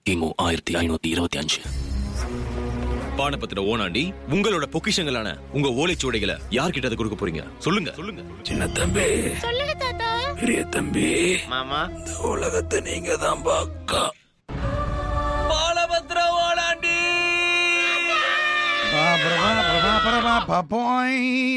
கிமு ஆயிரத்தி ஐநூத்தி இருபத்தி அஞ்சு பானபத்திர ஓனாண்டி உங்களோட பொக்கிஷங்களான உங்க ஓலைச்சுவடைகளை யார்கிட்ட அதை கொடுக்க போறீங்க சொல்லுங்க சொல்லுங்க சின்ன தம்பி சொல்லுங்க தாத்தா பெரிய தம்பி மாமா இந்த உலகத்தை நீங்க தான் பாக்கா பாலபத்திர ஓனாண்டி பா, பரபா, பரபா, பரபா, பாப்போய்.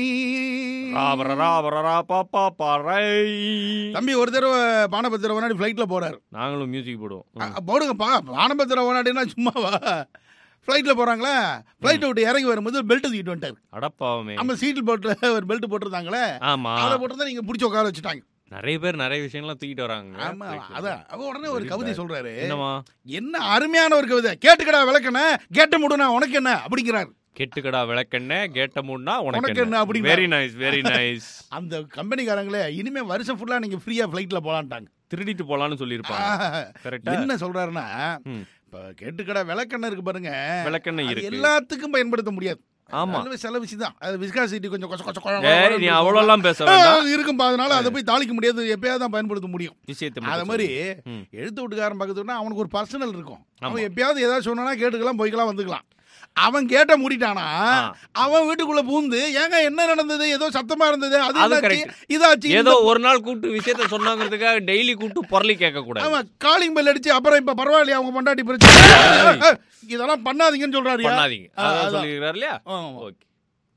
தம்பி ஒரு தடவை பானபத்திர ஓனாடி ஃப்ளைட்ல போறாரு நாங்களும் மியூசிக் போடுவோம் அ, போடுங்கப்பா பானபத்திர ஓனாடினா சும்மாவா ஃப்ளைட்ல போறாங்களா ஃப்ளைட்டை விட்டு இறங்கி வரும்போது பெல்ட் தூக்கிட்டு வந்துட்டாரு அடப்பாவமே நம்ம சீட்டில் போட்டு ஒரு பெல்ட் போட்டிருந்தாங்களே ஆமா அதை போட்டு தான் நீங்க பிடிச்சி உட்கார வச்சுட்டாங்க நிறைய பேர் நிறைய விஷயங்கள்லாம் தூக்கிட்டு வராங்க ஆமா அதான் அவ உடனே ஒரு கவிதை சொல்றாரு என்னமா என்ன அருமையான ஒரு கவிதை கேட்டுக்கடா விளக்கண கேட்ட முடுனா உனக்கு என்ன அப்படிங்கிறாரு கெட்டுக்கடா விளக்கெண்ண கேட்ட மூடனா உனக்கு உனக்கு என்ன அப்படிங்களா? வெரி நைஸ் வெரி நைஸ் அந்த கம்பெனிக்காரங்களே இனிமே வருஷம் ஃபுல்லா நீங்க ஃப்ரீயா ஃப்ளைட்ல போலான்ட்டாங்க திருடிட்டு போலான்னு சொல்லியிருப்பாங்க கரெக்டா என்ன சொல்றாருன்னா ம். இப்ப கேட்டுக்கடா விளக்கெண்ணெய் இருக்கு பாருங்க விளக்கெண்ணெய் அது இருக்கு எல்லாத்துக்கும் பயன்படுத்த முடியாது ஆமா அதுவே சில விஷயம் தான் அது விஸ்காசிட்டி கொஞ்சம் கொச்ச கொச்ச கொழ ஏய் நீ கொழன்னு அவ்வளோலாம் பேச ஆ, வேண்டாம் இருக்கும்பா அதனால அதை போய் தாளிக்க முடியாது எப்பயாவது தான் பயன்படுத்த முடியும் விஷயத்தை அத மட்டும் மாதிரி சொல்லு. ம். எழுத்து வீட்டுக்காரன் பக்கத்துனா அவனுக்கு ஒரு பர்சனல் இருக்கும் ஆமா. அவன் எப்பயாவது ஏதாவது சொன்னானா கேட்டுக்கலாம் போய்க்கலாம் வந்துக்கலாம் அவன் கேட்ட மூடிட்டானா ஆ. அவன் வீட்டுக்குள்ள பூந்து ஏங்க என்ன நடந்தது ஏதோ சத்தமா இருந்தது அது அது என்னாச்சு correct. இதாச்சு ஏதோ இந்த- ஒரு நாள் கூப்பிட்டு விஷயத்த சொன்னாங்கிறதுக்காக டெய்லி கூப்பிட்டு பொருளை கேட்க கூடாது அவன் காலிங் பெல் அடிச்சு அப்புறம் இப்ப பரவாயில்லையா அவங்க பொண்டாட்டி பிரச்சனை இதெல்லாம் பண்ணாதீங்கன்னு சொல்றாரு பண்ணாதீங்க ஆ, அதான் அதான். சொல்லியிருக்காரு இல்லையா ஆமா. ஓகே